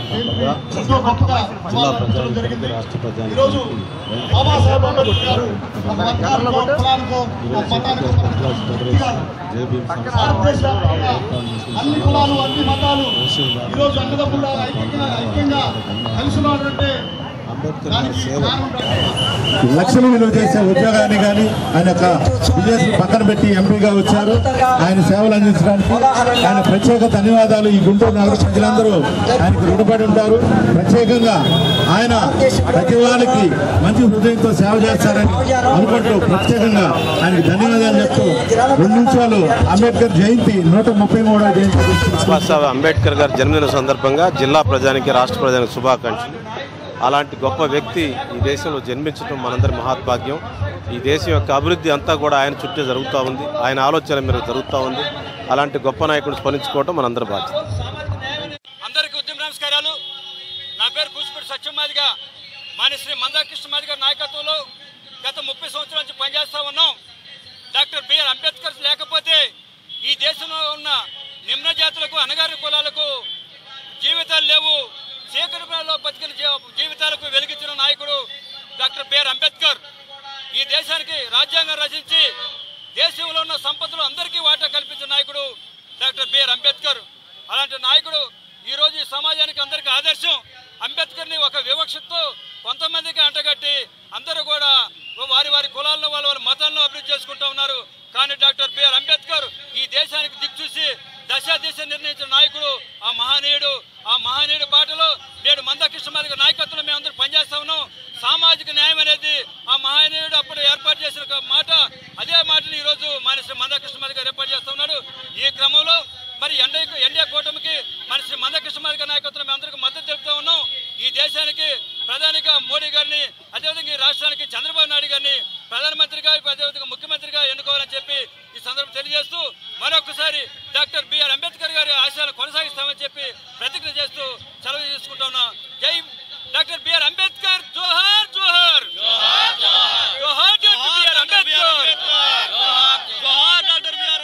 ఎంతో గొప్పగా జిల్లా నిర్వహించడం ప్రజానికి జరిగింది రాష్ట్ర ప్రజానికి ఈరోజు బాబాసాహెబ్ అంబేద్కర్ గారు ఒక వర్గానికో కులానికో ఒక మతానికో వ్యక్తిగా భారతదేశ వ్యాప్తంగా అన్ని కులాలు అన్ని మతాలు ఈరోజు అన్నదమ్ముల ఐక్యంగా ఐక్యంగా కలిసి ఉన్నారంటే అంబేద్కర్ గారి దానికి సేవ కారణం డాక్టర్ లక్షలు విలువ చేసే ఉద్యోగాన్ని కానీ ఆయన యొక్క విదేశీ పక్కన పెట్టి ఎంపీగా వచ్చారు ఆయన సేవలు అందించడానికి ఆయన ప్రత్యేక ధన్యవాదాలు ఈ గుంటూరు నగర ప్రజలందరూ ఆయనకు రుణపడి ఉంటారు ప్రత్యేకంగా ఆయన ప్రతి వారికి మంచి హృదయంతో సేవ చేస్తారని అనుకుంటూ ప్రత్యేకంగా ఆయనకు ధన్యవాదాలు చెప్తూ రెండు నిమిషాలు అంబేద్కర్ జయంతి నూట ముప్పై మూడవ జయంతి గురించి బాబాసాహెబ్ అంబేద్కర్ గారి జన్మదిన సందర్భంగా జిల్లా ప్రజానికి రాష్ట్ర ప్రజానికి శుభాకాంక్షలు అలాంటి గొప్ప వ్యక్తి ఈ దేశంలో జన్మించడం మనందరి మహాత్భాగ్యం ఈ దేశం యొక్క అభివృద్ధి అంతా కూడా ఆయన చుట్టే జరుగుతూ ఉంది ఆయన ఆలోచన మేరకు జరుగుతూ ఉంది అలాంటి గొప్ప నాయకుడు స్మరించుకోవడం మనందరి బాధ్యత అందరికీ ఉద్యమ నమస్కారాలు నా పేరు కూచిపూడి సత్యమాదిగా మానిశ్రీ మందాకృష్ణ మాదిగ నాయకత్వంలో గత ముప్పై సంవత్సరాల నుంచి పనిచేస్తూ ఉన్నాం డాక్టర్ బిఆర్ అంబేద్కర్ లేకపోతే ఈ దేశంలో ఉన్న నిమ్న జాతులకు అనగారి కులాలకు జీవితాలు లేవు చీకటిలో బతికిన జీ- జీవితాలకు వెలిగించిన నాయకుడు డాక్టర్ బిఆర్ అంబేద్కర్ ఈ దేశానికి రాజ్యాంగం రచించి దేశంలో ఉన్న సంపదలు అందరికీ వాటా కల్పించిన నాయకుడు డాక్టర్ బిఆర్ అంబేద్కర్ అలాంటి నాయకుడు ఈ రోజు ఈ సమాజానికి అందరికీ ఆదర్శం అంబేద్కర్ని ఒక వివక్షతో కొంతమందికి అంటగట్టి అందరూ కూడా వారి వారి కులాలను వాళ్ళ వాళ్ళ మతాలను అభివృద్ధి చేసుకుంటూ ఉన్నారు కానీ డాక్టర్ బిఆర్ అంబేద్కర్ ఈ దేశానికి దిక్చూసి దశ దిశ నిర్ణయించిన నాయకుడు ఆ మహనీయుడు ఆ మహనీయుడు బాటలో నేడు మందకృష్ణ మాదిగ నాయకత్వంలో మేము అందరూ పనిచేస్తా ఉన్నాం సామాజిక న్యాయం అనేది ఆ మహనీయుడు అప్పుడు ఏర్పాటు చేసిన ఒక మాట అదే మాటని ఈరోజు మనిషి మందకృష్ణ మాదిగ ఏర్పాటు చేస్తా ఉన్నాడు ఈ క్రమంలో మరి ఎన్డీ ఎన్డీఏ కూటమికి మనిషి మందకృష్ణ మాదిగ నాయకత్వం మేము అందరికీ మద్దతు తెలుపుతా ఉన్నాం ఈ దేశానికి ప్రధానిగా మోడీ గారిని అదేవిధంగా ఈ రాష్ట్రానికి చంద్రబాబు నాయుడు గారిని ప్రధానమంత్రిగా అదేవిధంగా ముఖ్యమంత్రిగా ఎన్నుకోవాలని చెప్పి ఈ సందర్భం తెలియజేస్తూ మరొకసారి డాక్టర్ బిఆర్ అంబేద్కర్ గారి ఆశయాలు కొనసాగిస్తామని చెప్పి ప్రతిజ్ఞ చేస్తూ సెలవు తీసుకుంటా ఉన్నాం జై డాక్టర్ బిఆర్ అంబేద్కర్